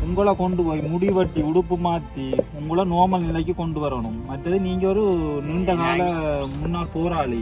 உங்களை கொண்டு போய் முடி வெட்டி உடுப்பு மாத்தி உங்களை நோமல் நிலைக்கு கொண்டு வரணும் மற்றது நீங்க ஒரு நீண்ட கால முன்னாள் போராளி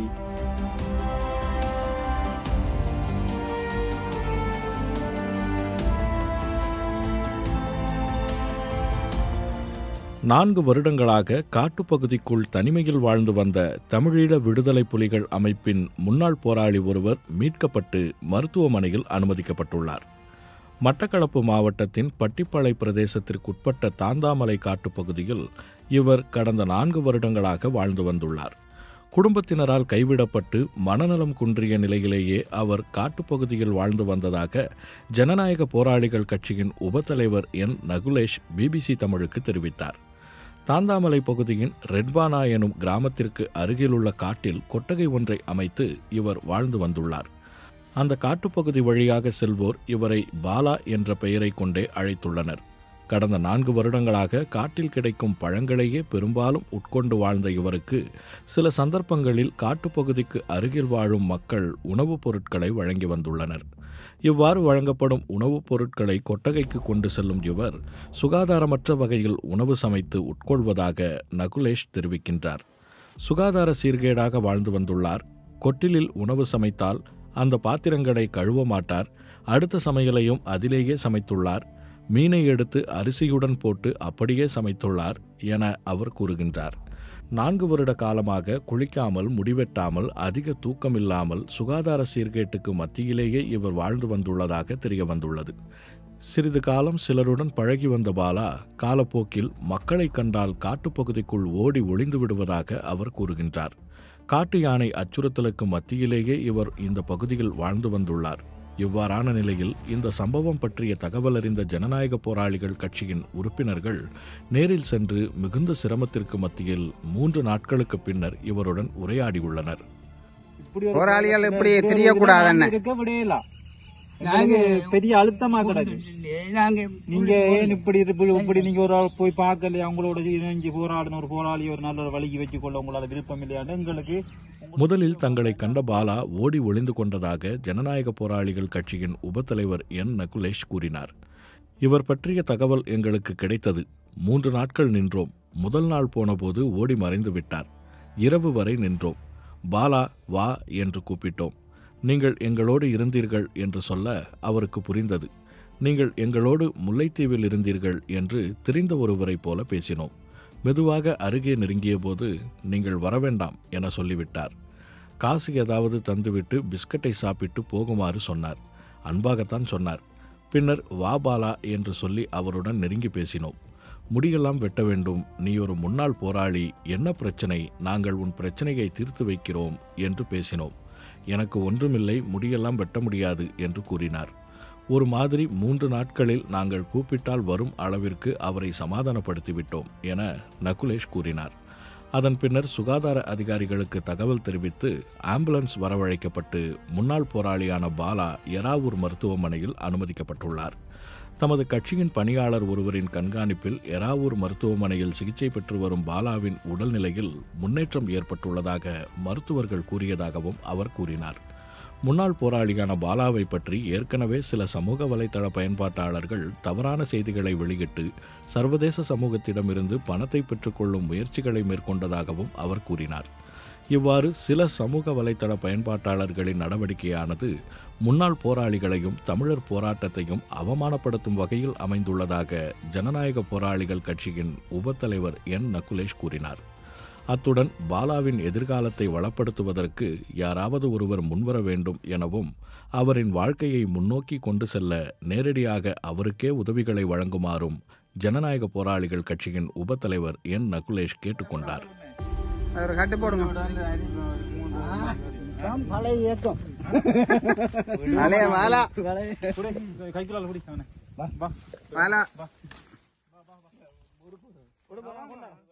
நான்கு வருடங்களாக காட்டுப்பகுதிக்குள் தனிமையில் வாழ்ந்து வந்த தமிழீழ விடுதலை புலிகள் அமைப்பின் முன்னாள் போராளி ஒருவர் மீட்கப்பட்டு மருத்துவமனையில் அனுமதிக்கப்பட்டுள்ளார் மட்டக்களப்பு மாவட்டத்தின் பட்டிப்பளை பிரதேசத்திற்குட்பட்ட தாந்தாமலை காட்டுப்பகுதியில் இவர் கடந்த நான்கு வருடங்களாக வாழ்ந்து வந்துள்ளார் குடும்பத்தினரால் கைவிடப்பட்டு மனநலம் குன்றிய நிலையிலேயே அவர் காட்டுப்பகுதியில் வாழ்ந்து வந்ததாக ஜனநாயக போராளிகள் கட்சியின் உபத்தலைவர் என் நகுலேஷ் பிபிசி தமிழுக்கு தெரிவித்தார் தாந்தாமலை பகுதியின் ரெட்வானா எனும் கிராமத்திற்கு அருகிலுள்ள காட்டில் கொட்டகை ஒன்றை அமைத்து இவர் வாழ்ந்து வந்துள்ளார் அந்த காட்டுப்பகுதி வழியாக செல்வோர் இவரை பாலா என்ற பெயரை கொண்டே அழைத்துள்ளனர் கடந்த நான்கு வருடங்களாக காட்டில் கிடைக்கும் பழங்களையே பெரும்பாலும் உட்கொண்டு வாழ்ந்த இவருக்கு சில சந்தர்ப்பங்களில் காட்டுப்பகுதிக்கு அருகில் வாழும் மக்கள் உணவுப் பொருட்களை வழங்கி வந்துள்ளனர் இவ்வாறு வழங்கப்படும் உணவுப் பொருட்களை கொட்டகைக்கு கொண்டு செல்லும் இவர் சுகாதாரமற்ற வகையில் உணவு சமைத்து உட்கொள்வதாக நகுலேஷ் தெரிவிக்கின்றார் சுகாதார சீர்கேடாக வாழ்ந்து வந்துள்ளார் கொட்டிலில் உணவு சமைத்தால் அந்த பாத்திரங்களை கழுவ மாட்டார் அடுத்த சமையலையும் அதிலேயே சமைத்துள்ளார் மீனை எடுத்து அரிசியுடன் போட்டு அப்படியே சமைத்துள்ளார் என அவர் கூறுகின்றார் நான்கு வருட காலமாக குளிக்காமல் முடிவெட்டாமல் அதிக தூக்கமில்லாமல் சுகாதார சீர்கேட்டுக்கு மத்தியிலேயே இவர் வாழ்ந்து வந்துள்ளதாக தெரிய வந்துள்ளது சிறிது காலம் சிலருடன் பழகி வந்த பாலா காலப்போக்கில் மக்களை கண்டால் காட்டுப்பகுதிக்குள் ஓடி ஒளிந்து விடுவதாக அவர் கூறுகின்றார் காட்டு யானை அச்சுறுத்தலுக்கு மத்தியிலேயே இவர் இந்த பகுதியில் வாழ்ந்து வந்துள்ளார் இவ்வாறான நிலையில் இந்த சம்பவம் பற்றிய தகவல் அறிந்த ஜனநாயக போராளிகள் கட்சியின் உறுப்பினர்கள் நேரில் சென்று மிகுந்த சிரமத்திற்கு மத்தியில் மூன்று நாட்களுக்கு பின்னர் இவருடன் உரையாடியுள்ளனர் இப்படி ஒரு போராளிகள் இப்படி இப்படி ஒரு தெரியக்கூடாதுன்னு. இருக்க விடையலாம் நாங்க பெரிய அழுத்தமா கிடக்கு நாங்க நீங்க ஏன் இப்படி இப்படி இப்படி நீங்க ஒரு ஆள் போய் பார்க்கலையா அவங்களோட இணைஞ்சு போராடின ஒரு போராளி ஒரு நல்ல ஒரு வழிக்கு வச்சு கொள்ள உங்களால விருப்பம் இல்லையான்னு எங்களுக்கு முதலில் தங்களை கண்ட பாலா ஓடி ஒளிந்து கொண்டதாக ஜனநாயக போராளிகள் கட்சியின் உபத்தலைவர் என் நகுலேஷ் கூறினார் இவர் பற்றிய தகவல் எங்களுக்கு கிடைத்தது மூன்று நாட்கள் நின்றோம் முதல் நாள் போனபோது ஓடி மறைந்து விட்டார் இரவு வரை நின்றோம் பாலா வா என்று கூப்பிட்டோம் நீங்கள் எங்களோடு இருந்தீர்கள் என்று சொல்ல அவருக்கு புரிந்தது நீங்கள் எங்களோடு முல்லைத்தீவில் இருந்தீர்கள் என்று தெரிந்த ஒருவரைப் போல பேசினோம் மெதுவாக அருகே நெருங்கியபோது நீங்கள் வரவேண்டாம் என சொல்லிவிட்டார் காசு ஏதாவது தந்துவிட்டு பிஸ்கட்டை சாப்பிட்டு போகுமாறு சொன்னார் அன்பாகத்தான் சொன்னார் பின்னர் வா பாலா என்று சொல்லி அவருடன் நெருங்கி பேசினோம் முடியெல்லாம் வெட்ட வேண்டும் நீ ஒரு முன்னாள் போராளி என்ன பிரச்சனை நாங்கள் உன் பிரச்சனையை தீர்த்து வைக்கிறோம் என்று பேசினோம் எனக்கு ஒன்றுமில்லை முடியெல்லாம் வெட்ட முடியாது என்று கூறினார் ஒரு மாதிரி மூன்று நாட்களில் நாங்கள் கூப்பிட்டால் வரும் அளவிற்கு அவரை சமாதானப்படுத்திவிட்டோம் என நகுலேஷ் கூறினார் அதன் பின்னர் சுகாதார அதிகாரிகளுக்கு தகவல் தெரிவித்து ஆம்புலன்ஸ் வரவழைக்கப்பட்டு முன்னாள் போராளியான பாலா எராவூர் மருத்துவமனையில் அனுமதிக்கப்பட்டுள்ளார் தமது கட்சியின் பணியாளர் ஒருவரின் கண்காணிப்பில் எராவூர் மருத்துவமனையில் சிகிச்சை பெற்று வரும் பாலாவின் உடல்நிலையில் முன்னேற்றம் ஏற்பட்டுள்ளதாக மருத்துவர்கள் கூறியதாகவும் அவர் கூறினார் முன்னாள் போராளியான பாலாவை பற்றி ஏற்கனவே சில சமூக வலைதள பயன்பாட்டாளர்கள் தவறான செய்திகளை வெளியிட்டு சர்வதேச சமூகத்திடமிருந்து பணத்தை பெற்றுக்கொள்ளும் முயற்சிகளை மேற்கொண்டதாகவும் அவர் கூறினார் இவ்வாறு சில சமூக வலைதள பயன்பாட்டாளர்களின் நடவடிக்கையானது முன்னாள் போராளிகளையும் தமிழர் போராட்டத்தையும் அவமானப்படுத்தும் வகையில் அமைந்துள்ளதாக ஜனநாயக போராளிகள் கட்சியின் உபத்தலைவர் என் நகுலேஷ் கூறினார் அத்துடன் பாலாவின் எதிர்காலத்தை வளப்படுத்துவதற்கு யாராவது ஒருவர் முன்வர வேண்டும் எனவும் அவரின் வாழ்க்கையை முன்னோக்கி கொண்டு செல்ல நேரடியாக அவருக்கே உதவிகளை வழங்குமாறும் ஜனநாயக போராளிகள் கட்சியின் உபத்தலைவர் என் நகுலேஷ் கேட்டுக்கொண்டார் ஒரு கட்டு போடுங்க பழைய இயக்கம் பழைய மாலா கைக்குள்ளால குடி அவனை. வா மாலா கொடு, கொடு, கொண்டா.